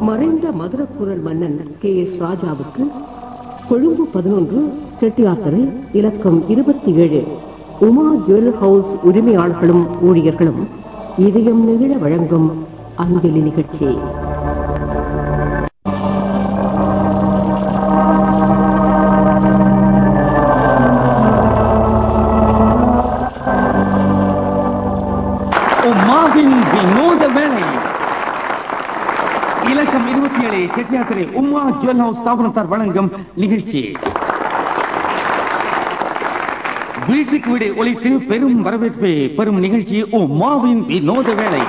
மறைந்த மதுரக்குரல் மன்னன் K S ராஜாவுக்கு கொழும்பு பதினொன்று செட்டியார்கரை இலக்கம் இருபத்தி ஏழு உமா ஜுவல் ஹவுஸ் உரிமையாளர்களும் ஊழியர்களும் இதயம் நெகிழ வழங்கும் அஞ்சலி நிகழ்ச்சி உமாவின் வினோத வேலை இலக்கம் இருபத்தி ஏழு செட்டியாத்திரை உமா ஜுவல் ஹவுஸ் ஸ்தாபனத்தார் வழங்கும் நிகழ்ச்சி வீட்டுக்கு வீடு ஒழித்து பெரும் வரவேற்பை பெறும் நிகழ்ச்சி உமாவின் வினோத வேலை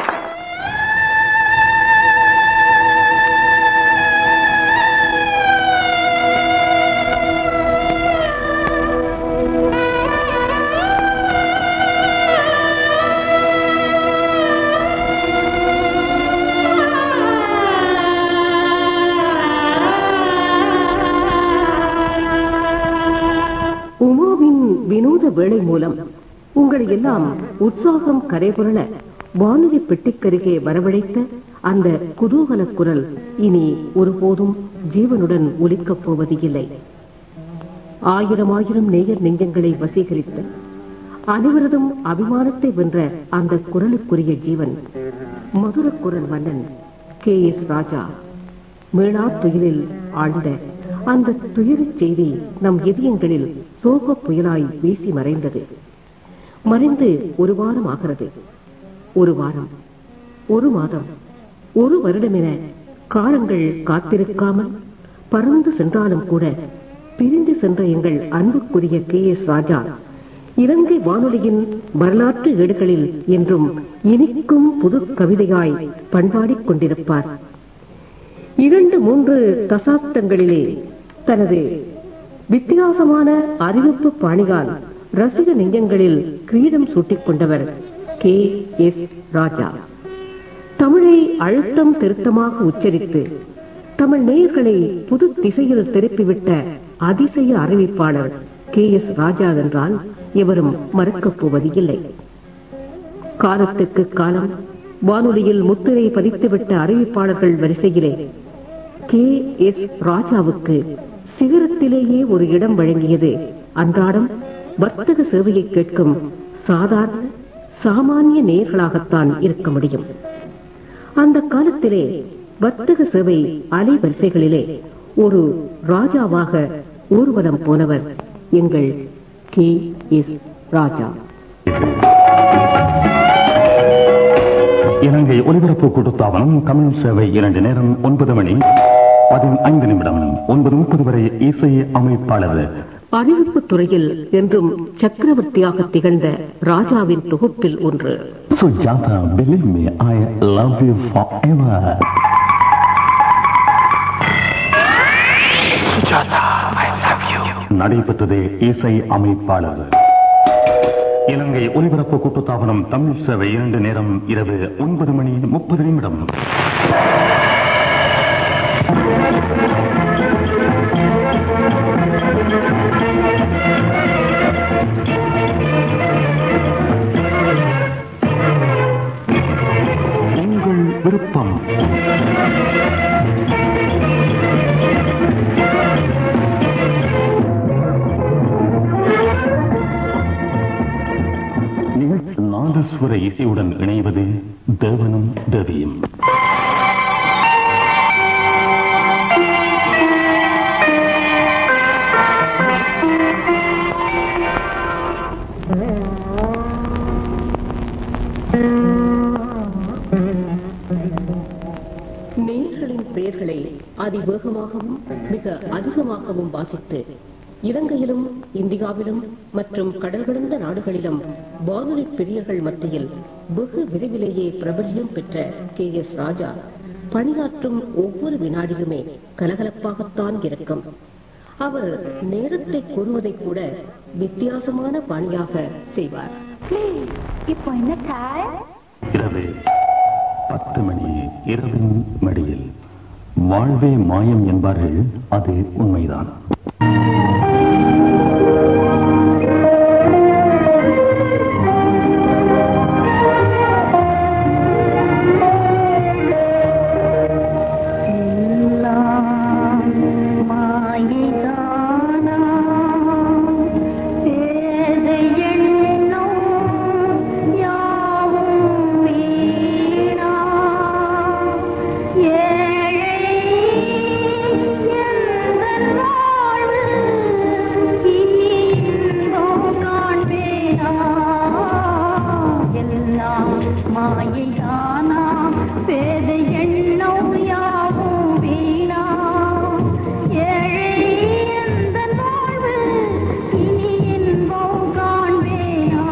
உமாவின் வினோத வேலை மூலம் உங்களை எல்லாம் உற்சாகம் கரைபுரள வானொலி பெட்டிக்கருகே வரவழைத்த அந்த குதூகல குரல் இனி ஒருபோதும் ஜீவனுடன் ஒலிக்கப் போவது இல்லை ஆயிரம் ஆயிரம் நேயர் நெஞ்சங்களை வசீகரித்த அனைவரதும் அபிமானத்தை வென்ற அந்த குரலுக்குரிய ஜீவன் மதுர குரல் மன்னன் கே எஸ் ராஜா மீளா துயரில் ஆழ்ந்த அந்த துயரச் செய்தி நம் இதயங்களில் சோக புயலாய் வீசி மறைந்தது மறைந்து ஒரு வாரம் ஆகிறது ஒரு வாரம் ஒரு மாதம் ஒரு வருடம் என காலங்கள் காத்திருக்காமல் பறந்து சென்றாலும் கூட பிரிந்து சென்ற எங்கள் அன்புக்குரிய கே எஸ் ராஜா இலங்கை வானொலியின் வரலாற்று ஏடுகளில் என்றும் இனிக்கும் புது கவிதையாய் பண்பாடிக் கொண்டிருப்பார் இரண்டு மூன்று தசாப்தங்களிலே தனது வித்தியாசமான அறிவிப்பு பாணியால் ரசிக நெஞ்சங்களில் கிரீடம் சூட்டிக் கொண்டவர் கே எஸ் ராஜா தமிழை அழுத்தம் திருத்தமாக உச்சரித்து தமிழ் நேயர்களை புது திசையில் திருப்பிவிட்ட அதிசய அறிவிப்பாளர் கே எஸ் ராஜா என்றால் எவரும் மறக்கப் போவது இல்லை காலத்துக்கு காலம் வானொலியில் முத்திரை பதித்துவிட்ட அறிவிப்பாளர்கள் வரிசையிலே கே எஸ் ராஜாவுக்கு சிகரத்திலேயே ஒரு இடம் வழங்கியது அன்றாடம் வர்த்தக சேவையை கேட்கும் சாதாரண சாமானிய நேர்களாகத்தான் இருக்க முடியும் அந்த காலத்திலே வர்த்தக சேவை அலைவரிசைகளிலே ஒரு ராஜாவாக ஊர்வலம் போனவர் எங்கள் கே எஸ் ராஜா இலங்கை ஒலிபரப்பு கூட்டுத்தாபனம் தமிழ் சேவை இரண்டு நேரம் ஒன்பது மணி பதினைந்து நிமிடம் ஒன்பது முப்பது வரை இசை அமைப்பாளர் அறிவிப்பு துறையில் என்றும் சக்கரவர்த்தியாக திகழ்ந்த ராஜாவின் தொகுப்பில் ஒன்று Sujatha believe me I love you forever நடைபெற்றது இசை அமைப்பாளர் இலங்கை ஒலிபரப்பு கூட்டுத்தாபனம் தமிழ் சேவை இரண்டு நேரம் இரவு ஒன்பது மணி முப்பது நிமிடம் உங்கள் விருப்பம் நிகழ்ச்சி நாதஸ்வர இசையுடன் இணைவது தேவனும் தேவியும் நேயர்களின் பெயர்களை அதிவேகமாகவும் மிக அதிகமாகவும் வாசித்து இலங்கையிலும் இந்தியாவிலும் மற்றும் கடல் கடந்த நாடுகளிலும் வானொலி பிரியர்கள் மத்தியில் வெகு விரைவிலேயே பிரபல்யம் பெற்ற கே எஸ் ராஜா பணியாற்றும் ஒவ்வொரு வினாடியுமே கலகலப்பாகத்தான் இருக்கும் அவர் நேரத்தை கூறுவதை கூட வித்தியாசமான பாணியாக செய்வார் இப்போ என்ன டைம் இரவு பத்து மணி இரவின் மடியில் வாழ்வே மாயம் என்பார்கள் அது உண்மைதான் மாயையானாம் பேதை எண்ணம் யாவும் வீணாம் ஏழை எந்த வாழ்வு இனி இன்பம் காண்பேனா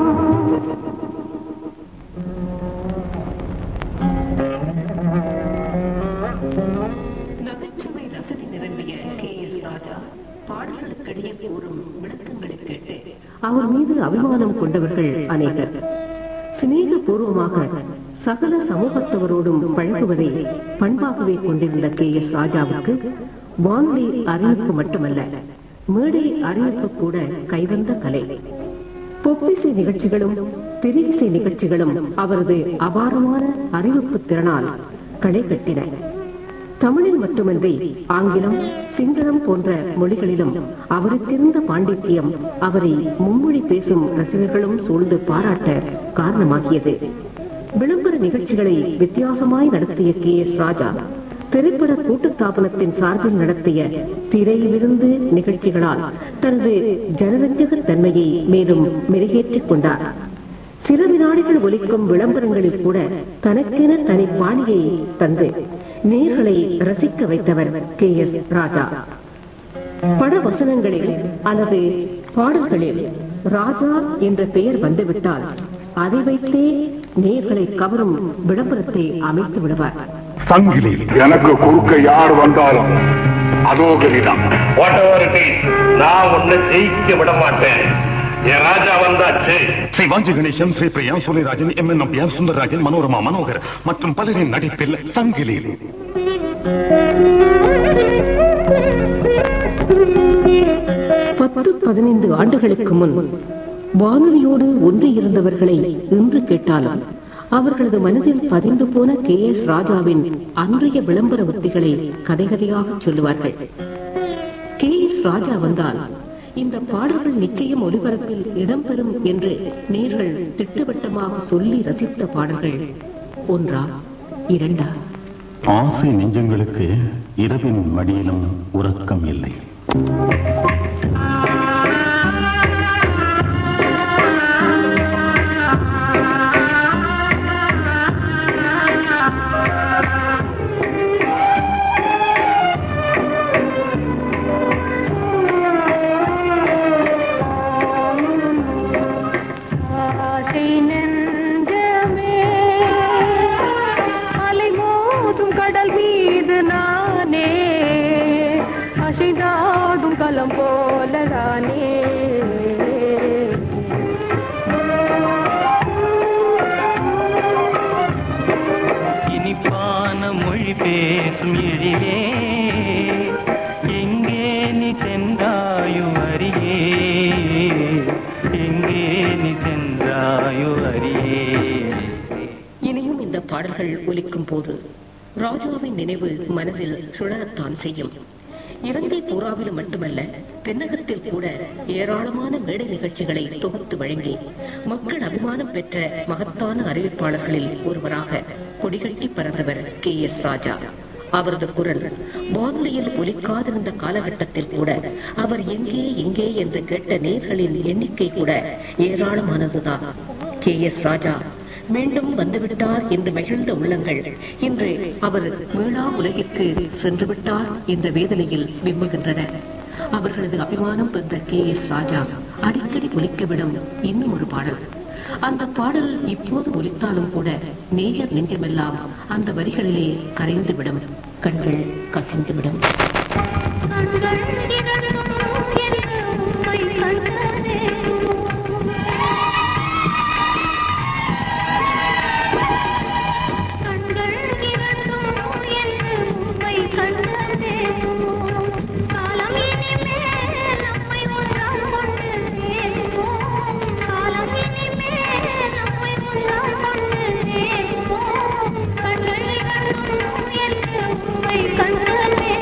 நகைச்சுவை ரசனை நிரம்பிய கே எஸ் ராஜா பாடல்களுக்கிடையே கூறும் விளக்கங்களை கேட்டு அவர் மீது அபிமானம் கொண்டவர்கள் அநேகர் சிநேகபூர்வமாக சகல சமூகத்தவரோடும் பழகுவதை பண்பாகவே கொண்டிருந்த கே எஸ் ராஜாவுக்கு வானொலி அறிவிப்பு மட்டுமல்ல மேடை அறிவிப்பு கூட கைவந்த கலை பொப்பிசை நிகழ்ச்சிகளும் திரையிசை நிகழ்ச்சிகளும் அவரது அபாரமான அறிவிப்பு திறனால் களை கட்டின தமிழில் மட்டுமன்றி ஆங்கிலம் சிங்களம் போன்ற மொழிகளிலும் அவருக்கிருந்த பாண்டித்யம் அவரை மும்மொழி பேசும் ரசிகர்களும் சூழ்ந்து பாராட்ட காரணமாகியது விளம்பர நிகழ்ச்சிகளை வித்தியாசமாய் நடத்திய கே எஸ் ராஜா திரைப்பட கூட்டுத்தாபனத்தின் சார்பில் நடத்திய திரையிலிருந்து நிகழ்ச்சிகளால் தனது ஜனரஞ்சக தன்மையை மேலும் மெருகேற்றிக் கொண்டார் சில வினாடிகள் ஒலிக்கும் விளம்பரங்களில் கூட தனக்கென தனி பாணியை தந்து நேர்களை ரசிக்க வைத்தவர் கே எஸ் ராஜா பட வசனங்களில் அல்லது பாடல்களில் ராஜா என்ற பெயர் வந்துவிட்டால் அதை வைத்தே நேர்களை கவரும் விளம்பரத்தை அமைத்து விடுவார் சங்கிலி எனக்கு குறுக்க யார் வந்தாலும் அதோ கதிதான் வாட் எவர் இட் இஸ் நான் உன்னை ஜெயிக்க விட மாட்டேன் என் ராஜா வந்தாச்சு ஸ்ரீ வாஞ்சி கணேசன் ஸ்ரீ பிரியா சூரியராஜன் எம் என் நம்பியார் சுந்தரராஜன் மனோரமா மனோகர் மற்றும் பலரின் நடிப்பில் சங்கிலி பத்து பதினைந்து ஆண்டுகளுக்கு முன் வானொலியோடு ஒன்றி இருந்தவர்களை இன்று கேட்டாலும் அவர்களது மனதில் பதிந்து போன கே எஸ் ராஜாவின் அன்றைய விளம்பர உத்திகளை கதை கதையாக சொல்லுவார்கள் கே எஸ் ராஜா வந்தால் இந்த பாடல்கள் நிச்சயம் ஒலிபரப்பில் இடம்பெறும் என்று நேர்கள் திட்டவட்டமாக சொல்லி ரசித்த பாடல்கள் ஒன்றா இரண்டா ஆசை நெஞ்சங்களுக்கு இரவின் மடியிலும் உறக்கம் இல்லை ஆசை நெஞ்சமே அலைமோதும் கடல் மீது நானே அசைதாடும் களம் போலதானே இனிப்பான மொழி பேசும் எழிலே எங்கே நீ சென்றாயோ அரியே எங்கே நீ சென்றாயோ அரியே இனியும் இந்த பாடல்கள் ஒலிக்கும் போது ராஜாவின் நினைவு மனதில் சுழலத்தான் செய்யும் இலங்கை பூராவிலும் மட்டுமல்ல தென்னகத்தில் கூட ஏராளமான மேடை நிகழ்ச்சிகளை தொகுத்து வழங்கி மக்கள் அபிமானம் பெற்ற மகத்தான அறிவிப்பாளர்களில் ஒருவராக கொடிகட்டி பறந்தவர் கே எஸ் ராஜா அவரது குரல் வானொலியில் ஒலிக்காதிருந்த காலகட்டத்தில் கூட அவர் எங்கே எங்கே என்று கேட்ட நேர்களின் எண்ணிக்கை கூட ஏராளமானதுதான் கே எஸ் ராஜா மீண்டும் வந்துவிட்டார் என்று மகிழ்ந்த உள்ளங்கள் இன்று அவர் மீளா உலகிற்கு சென்று விட்டார் என்ற வேதனையில் விம்முகின்றன அவர்களது அபிமானம் பெற்ற கே எஸ் ராஜா அடிக்கடி ஒலிக்கவிடும் இன்னும் ஒரு பாடல் அந்த பாடல் இப்போது ஒலித்தாலும் கூட நேயர் நெஞ்சமெல்லாம் அந்த வரிகளிலே கரைந்துவிடும் கண்கள் கசிந்துவிடும் கண்கள் இரண்டும் என் உம்மை கண்டதே கண்கள் இரண்டும் என் உம்மை கண்டதே காலம் இனிமேல் நம்மை ஒன்றால் கொண்டு சேர்ப்போம் காலம் இனிமேல் நம்மை ஒன்றால் கொண்டு சேர்ப்போம் கண்கள் இரண்டும் என் உம்மை கண்டதே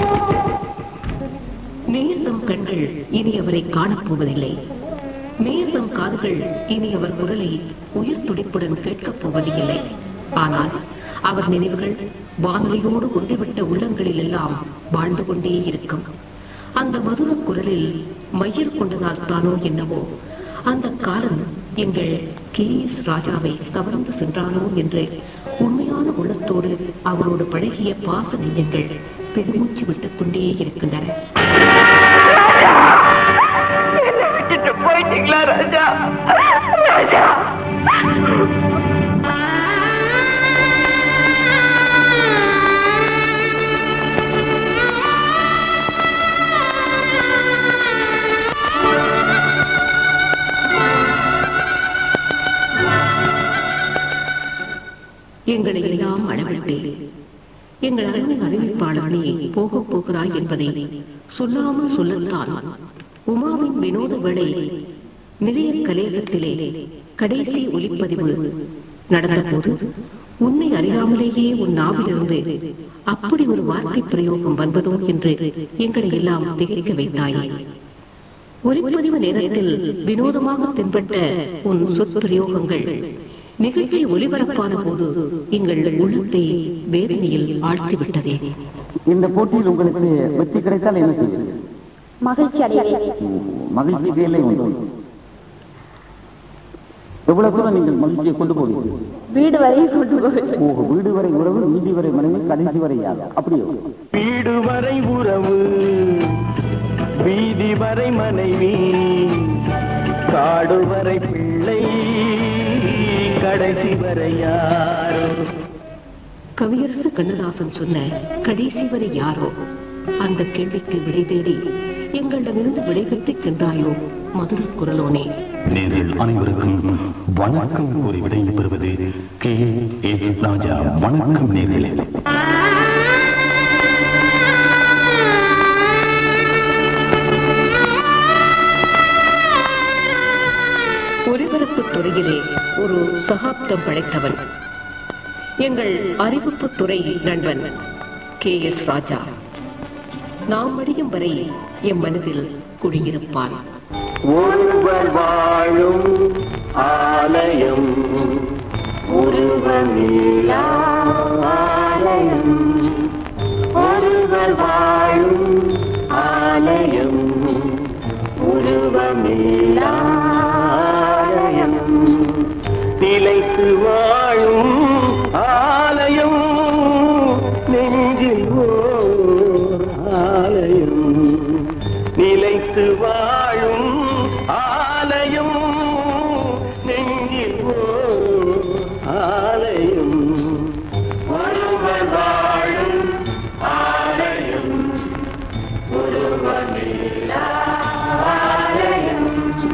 நேசம் கண்கள் இனி அவரை காணப்போவதில்லை நேசம் காதுகள் இனி அவர் குரலை உயிர் துடிப்புடன் கேட்கப் போவதில்லை ஆனால் அவர் நினைவுகள் வானொலியோடு ஒன்றிவிட்ட உள்ளங்களில் எல்லாம் வாழ்ந்து கொண்டே இருக்கும் அந்த மதுர குரலில் மையல் கொண்டதால் தானோ என்னவோ அந்த காலம் எங்கள் கே எஸ் ராஜாவை கவர்ந்து சென்றானோ என்று உண்மையான உள்ளத்தோடு அவரோடு பழகிய பாச நெஞ்சங்கள் பெருமூச்சு விட்டுக் கொண்டே இருக்கின்றன விட்டுட்டு போயிட்டீங்களா ராஜா ராஜா எங்களை எல்லாம் அளவிட்டு எங்கள் அருமை அறிவிப்பாளனே போகப் போகிறாய் என்பதை சொல்லாமல் சொல்லத்தான் உமாவின் வினோத வேளை நிலைய கலையகத்திலே கடைசி ஒலிப்பதிவு நடந்தபோது உன்னை அறியாமலேயே உன் நாவிலிருந்து அப்படி ஒரு வார்த்தை பிரயோகம் வந்ததோ என்று எங்களை எல்லாம் திகைக்க வைத்தாயே ஒலிப்பதிவு நேரத்தில் வினோதமாக தென்பட்ட உன் சொற்பிரயோகங்கள் நிகழ்ச்சி ஒளிபரப்பான போது எங்கள் உள்ளத்தை வேதனையில் ஆழ்த்திவிட்டதே இந்த போட்டியில் உங்களுக்கு வெற்றி கிடைத்தால் என்ன செய்வீர்கள் மகிழ்ச்சி அடைவேன் மகிழ்ச்சிக்கு எல்லை உண்டு எவ்வளவு தூரம் நீங்கள் மகிழ்ச்சியை கொண்டு போவீர்கள் வீடு வரை கொண்டு போவேன் ஓ வீடு வரை உறவு வீதி வரை மனைவி கடைசி வரை யார் அப்படியோ வீடு வரை உறவு வீதி வரை மனைவி காடு வரை பிள்ளை கடைசி வரை யாரோ கவியரசு கண்ணதாசன் சொன்ன கடைசி வரை யாரோ அந்த கேள்விக்கு விடை தேடி எங்களிடமிருந்து விடைபெற்று சென்றாயோ மதுர குரலோனே நேரில் அனைவருக்கும் வணக்கம் கூறி விடைபெறுவது கே எஸ் ராஜா வணக்கம் நேரில் ஒலிபரப்புத் துறையிலே ஒரு சகாப்தம் படைத்தவன் எங்கள் அறிவிப்புத் துறை நண்பன் கே எஸ் ராஜா நாம் அடியும் வரை எம் மனதில் குடியிருப்பான் ஒருவர் வாழும் ஆலயம் உருவமில்லா ஆலயம் ஒருவர் வாழும் ஆலயம் உருவமில்லா ஆலயம் நிலைத்து வாழும் ஆலயம் நெஞ்சில் ஓர் ஆலயம் நிலைத்து வாழும் ஆலயம் நெஞ்சில் ஓர் ஆலயம் ஒருவர் வாழும் ஆலயம் ஒருவமில்லா ஆலயம்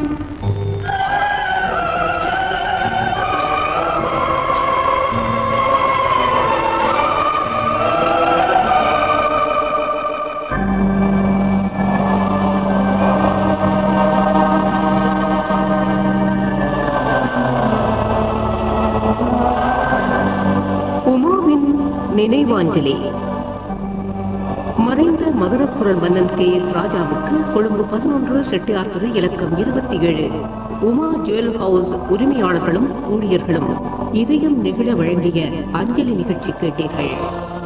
உமாவின் நினைவாஞ்சலி மறைந்த மதுரக்குரல் மன்னன் கே எஸ் ராஜாவுக்கு கொழும்பு பதினொன்று செட்டியார் தெரு இலக்கம் இருபத்தி ஏழு உமா ஜுவல் ஹவுஸ் உரிமையாளர்களும் ஊழியர்களும் இதயம் நெகிழ வழங்கிய அஞ்சலி நிகழ்ச்சி கேட்டீர்கள்